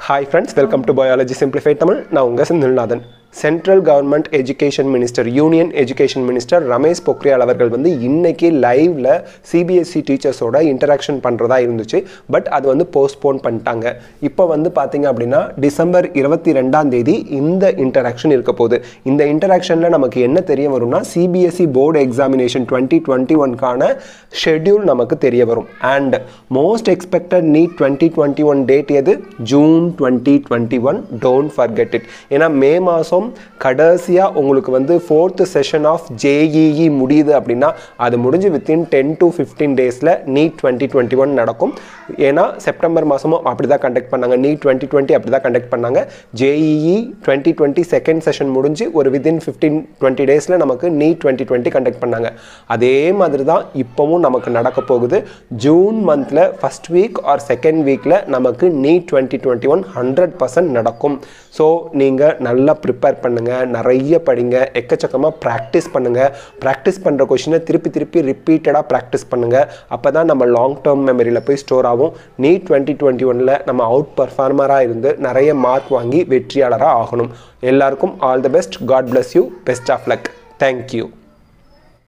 hi friends welcome to biology simplified Tamil நான் உங்கள் Senthilnathan central government education minister union education minister Ramesh Pokhriyal அவர்கள் வந்து இன்னைக்கு லைவ்ல சிபிஎஸ்சி டீச்சர்ஸோட இன்டராக்ஷன் பண்ணுறதா இருந்துச்சு பட் அது வந்து போஸ்ட்போன் பண்ணிட்டாங்க இப்போ வந்து பார்த்தீங்க அப்படின்னா டிசம்பர் இருபத்தி ரெண்டாம் தேதி இந்த இன்டராக்ஷன் இருக்க போகுது இந்த இன்டராக்ஷனில் நமக்கு என்ன தெரிய வரும்னா CBSE board examination twenty twenty ஒன்கான ஷெட்யூல் நமக்கு தெரிய வரும் and most expected NEET twenty twenty one date எது June twenty twenty one don't forget it ஏன்னா மே மாதம் கடைசியாக உங்களுக்கு வந்து ஃபோர்த்து செஷன் ஆஃப் ஜேஇஇ முடியுது அப்படின்னா அது முடிஞ்சு வித்தின் டென் டு ஃபிஃப்டீன் டேஸில் நீட் டுவெண்ட்டி டுவெண்ட்டி ஒன் நடக்கும் ஏன்னா செப்டம்பர் மாதமும் அப்படி தான் கண்டக்ட் பண்ணாங்க நீட் டுவெண்ட்டி டுவெண்ட்டி அப்படி தான் கண்டக்ட் பண்ணாங்க JEE twenty twenty second session முடிஞ்சு ஒரு வித்தின் ஃபிஃப்டீன் டுவெண்ட்டி டேஸில் நமக்கு நீட் டுவெண்ட்டி டுவெண்ட்டி கண்டக்ட் பண்ணாங்க அதே மாதிரி தான் இப்போவும் நமக்கு நடக்க போகுது ஜூன் மந்தில் ஃபஸ்ட் வீக் ஆர் செகண்ட் வீக்கில் நமக்கு NEET twenty twenty one hundred percent நடக்கும் ஸோ நீங்கள் நல்லா ப்ரிப்பேர் பண்ணுங்கள் நிறைய படிங்க எக்கச்சக்கமாக ப்ராக்டிஸ் பண்ணுங்கள் ப்ராக்டிஸ் பண்ணுற கொஷினை திருப்பி திருப்பி ரிப்பீட்டடாக ப்ராக்டிஸ் பண்ணுங்கள் அப்போ தான் நம்ம லாங் டேர்ம் மெமரியில் போய் ஸ்டோர் ஆகும் நீட் டுவெண்ட்டி டுவெண்ட்டி ஒனில் நம்ம அவுட் பர்ஃபார்மராக இருந்து நிறைய மார்க் வாங்கி வெற்றியாளராக ஆகணும் எல்லாருக்கும் all the best God bless you best of luck thank you